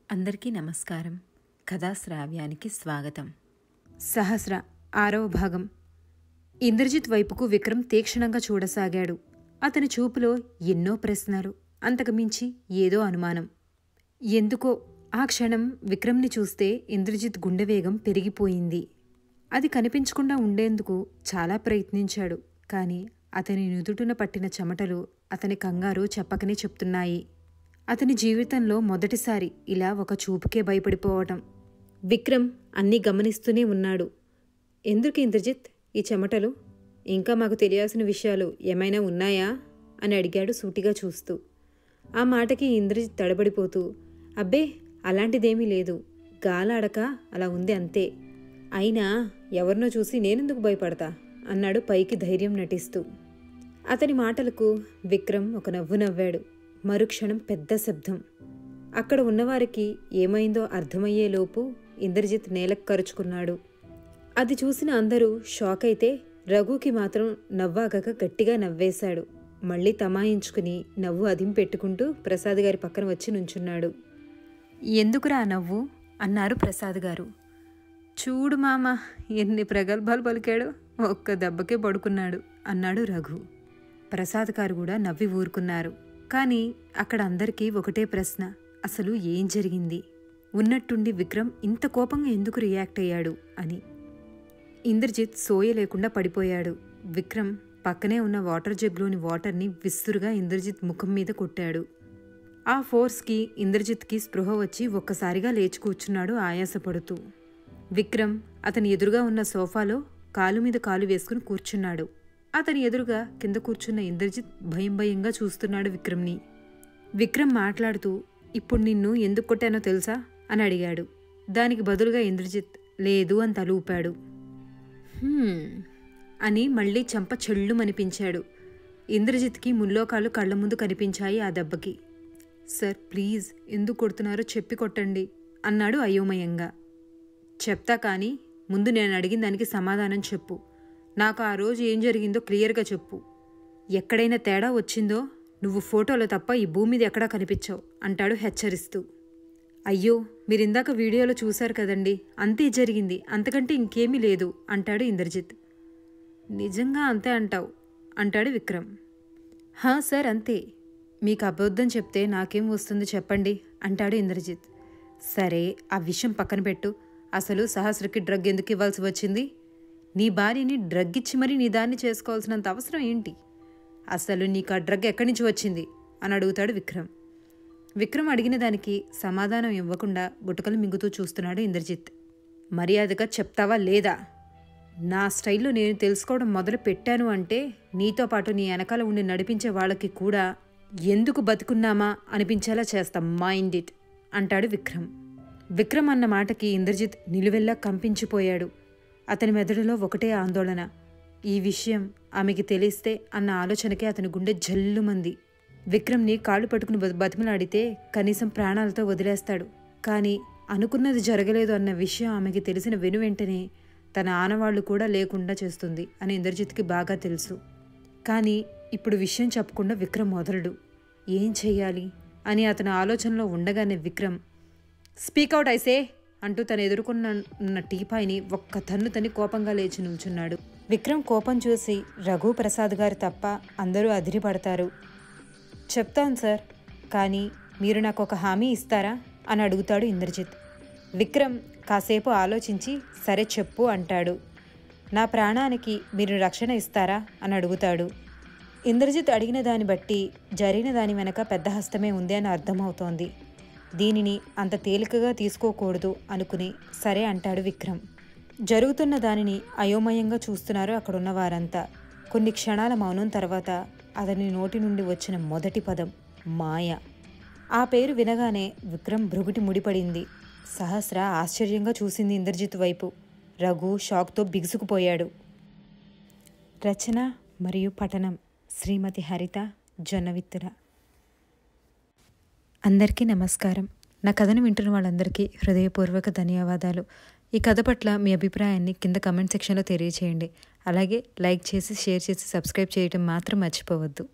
అందరికీ నమస్కారం కథాశ్రావ్యానికి స్వాగతం సహస్ర ఆరవ భాగం ఇంద్రజిత్ వైపుకు విక్రమ్ తీక్షణంగా చూడసాగాడు అతని చూపులో ఎన్నో ప్రశ్నలు అంతకుమించి ఏదో అనుమానం ఎందుకో ఆ క్షణం విక్రమ్ని చూస్తే ఇంద్రజిత్ గుండె వేగం పెరిగిపోయింది అది కనిపించకుండా ఉండేందుకు చాలా ప్రయత్నించాడు కానీ అతని నుదుటున పట్టిన చెమటలు అతని కంగారు చెప్పకనే చెప్తున్నాయి అతని జీవితంలో మొదటిసారి ఇలా ఒక చూపుకే భయపడిపోవటం విక్రమ్ అన్నీ గమనిస్తూనే ఉన్నాడు ఎందుకు ఇంద్రజిత్ ఈ చెమటలు ఇంకా మాకు తెలియాల్సిన విషయాలు ఏమైనా ఉన్నాయా అని అడిగాడు సూటిగా చూస్తూ ఆ మాటకి ఇంద్రజిత్ తడబడిపోతూ అబ్బే అలాంటిదేమీ లేదు గాలాడక అలా ఉంది అంతే అయినా ఎవరినో చూసి నేనెందుకు భయపడతా అన్నాడు పైకి ధైర్యం నటిస్తూ అతని మాటలకు విక్రమ్ ఒక నవ్వు నవ్వాడు మరుక్షణం పెద్ద శబ్దం అక్కడ ఉన్నవారికి ఏమైందో అర్థమయ్యేలోపు ఇంద్రజిత్ నేలకు కరుచుకున్నాడు అది చూసిన అందరూ షాక్ అయితే రఘుకి మాత్రం నవ్వాగక గట్టిగా నవ్వేశాడు మళ్ళీ తమాయించుకుని నవ్వు అదిం పెట్టుకుంటూ ప్రసాద్ గారి పక్కన వచ్చి నుంచున్నాడు ఎందుకురా నవ్వు అన్నారు ప్రసాద్ గారు చూడు మామ ఎన్ని ప్రగల్భాలు పలికాడు ఒక్క దెబ్బకే పడుకున్నాడు అన్నాడు రఘు ప్రసాద్ గారు కూడా నవ్వి ఊరుకున్నారు కానీ అక్కడ అందరికీ ఒకటే ప్రశ్న అసలు ఏం జరిగింది ఉన్నట్టుండి విక్రమ్ ఇంత కోపంగా ఎందుకు రియాక్ట్ అయ్యాడు అని ఇంద్రజిత్ సోయ లేకుండా పడిపోయాడు విక్రమ్ పక్కనే ఉన్న వాటర్ జగ్లోని వాటర్ని విస్తురుగా ఇంద్రజిత్ ముఖం మీద కొట్టాడు ఆ ఫోర్స్కి ఇంద్రజిత్కి స్పృహ వచ్చి ఒక్కసారిగా లేచి కూర్చున్నాడు ఆయాసపడుతూ విక్రమ్ అతని ఎదురుగా ఉన్న సోఫాలో కాలు మీద కాలు వేసుకుని కూర్చున్నాడు అతని ఎదురుగా కింద కూర్చున్న ఇంద్రజిత్ భయం భయంగా చూస్తున్నాడు విక్రమ్ని విక్రమ్ మాట్లాడుతూ ఇప్పుడు నిన్ను ఎందుకు కొట్టానో తెలుసా అని అడిగాడు దానికి బదులుగా ఇంద్రజిత్ లేదు అని తల ఊపాడు "హ్మ్" అని మళ్ళీ చంప చెళ్ళుమనిపించాడు ఇంద్రజిత్కి ముల్లోకాలు కళ్ళ ముందు కనిపించాయి ఆ దెబ్బకి సార్ ప్లీజ్ ఎందుకు కొడుతున్నారో చెప్పి కొట్టండి అన్నాడు అయోమయంగా చెప్తా కానీ ముందు నేను అడిగిన దానికి సమాధానం చెప్పు నాకు ఆ రోజు ఏం జరిగిందో క్లియర్గా చెప్పు ఎక్కడైనా తేడా వచ్చిందో నువ్వు ఫోటోలో తప్ప ఈ భూమి మీద ఎక్కడా కనిపించావు అంటాడు హెచ్చరిస్తూ అయ్యో మీరిందాక వీడియోలో చూశారు కదండి అంతే జరిగింది అంతకంటే ఇంకేమీ లేదు అంటాడు ఇంద్రజిత్ నిజంగా అంతే అంటావు అంటాడు విక్రమ్ హా సార్ అంతే మీకు అబద్ధం చెప్తే నాకేం వస్తుంది చెప్పండి అంటాడు ఇంద్రజిత్ సరే ఆ విషయం పక్కన పెట్టు అసలు సహస్రకి డ్రగ్ ఎందుకు ఇవ్వాల్సి వచ్చింది నీ భార్యని డ్రగ్ ఇచ్చి మరీ నీ దాన్ని చేసుకోవాల్సినంత అవసరం ఏంటి అసలు నీకు ఆ డ్రగ్ ఎక్కడి నుంచి వచ్చింది అని అడుగుతాడు విక్రమ్ విక్రమ్ అడిగిన దానికి సమాధానం ఇవ్వకుండా గుటకలు మింగుతూ చూస్తున్నాడు ఇంద్రజిత్ మర్యాదగా చెప్తావా లేదా నా స్టైల్లో నేను తెలుసుకోవడం మొదలు పెట్టాను అంటే నీతో పాటు నీ వెనకాల ఉండి నడిపించే వాళ్ళకి కూడా ఎందుకు బతుకున్నామా అనిపించేలా చేస్తాం మైండ్ ఇట్ అంటాడు విక్రమ్ విక్రమ్ అన్న మాటకి ఇంద్రజిత్ నిలువెల్లా కంపించిపోయాడు అతని మెదడులో ఒకటే ఆందోళన ఈ విషయం ఆమెకి తెలిస్తే అన్న ఆలోచనకే అతని గుండె జల్లుమంది విక్రమ్ని కాళ్ళు పట్టుకుని బ- బతిమలాడితే కనీసం ప్రాణాలతో వదిలేస్తాడు కానీ అనుకున్నది జరగలేదు అన్న విషయం ఆమెకి తెలిసిన వెను వెంటనే తన ఆనవాళ్లు కూడా లేకుండా చేస్తుంది అని ఇంద్రజిత్కి బాగా తెలుసు కానీ ఇప్పుడు విషయం చెప్పకుండా విక్రమ్ వదలడు ఏం చెయ్యాలి అని అతని ఆలోచనలో ఉండగానే విక్రమ్ స్పీకౌట్ ఐసే అంటూ తను ఎదుర్కొన్న ఉన్న టీపాయిని ఒక్క తన్ను తని కోపంగా లేచి నిల్చున్నాడు విక్రమ్ కోపం చూసి రఘు ప్రసాద్ గారు తప్ప అందరూ అదిరిపడతారు చెప్తాను సార్ కానీ మీరు నాకు ఒక హామీ ఇస్తారా అని అడుగుతాడు ఇంద్రజిత్ విక్రమ్ కాసేపు ఆలోచించి సరే చెప్పు అంటాడు నా ప్రాణానికి మీరు రక్షణ ఇస్తారా అని అడుగుతాడు ఇంద్రజిత్ అడిగిన దాన్ని బట్టి జరిగిన దాని వెనక పెద్ద హస్తమే ఉంది అని అర్థమవుతోంది దీనిని అంత తేలికగా తీసుకోకూడదు అనుకుని సరే అంటాడు విక్రమ్ జరుగుతున్న దానిని అయోమయంగా చూస్తున్నారు అక్కడున్న వారంతా కొన్ని క్షణాల మౌనం తర్వాత అతని నోటి నుండి వచ్చిన మొదటి పదం మాయ ఆ పేరు వినగానే విక్రమ్ భృగుటి ముడిపడింది సహస్ర ఆశ్చర్యంగా చూసింది ఇంద్రజిత్ వైపు రఘు షాక్తో బిగుసుకుపోయాడు రచన మరియు పఠనం శ్రీమతి హరిత జొన్నవిత్తుల అందరికీ నమస్కారం నా కథను వింటున్న వాళ్ళందరికీ హృదయపూర్వక ధన్యవాదాలు ఈ కథ పట్ల మీ అభిప్రాయాన్ని కింద కమెంట్ సెక్షన్లో తెలియచేయండి అలాగే లైక్ చేసి షేర్ చేసి సబ్స్క్రైబ్ చేయడం మాత్రం మర్చిపోవద్దు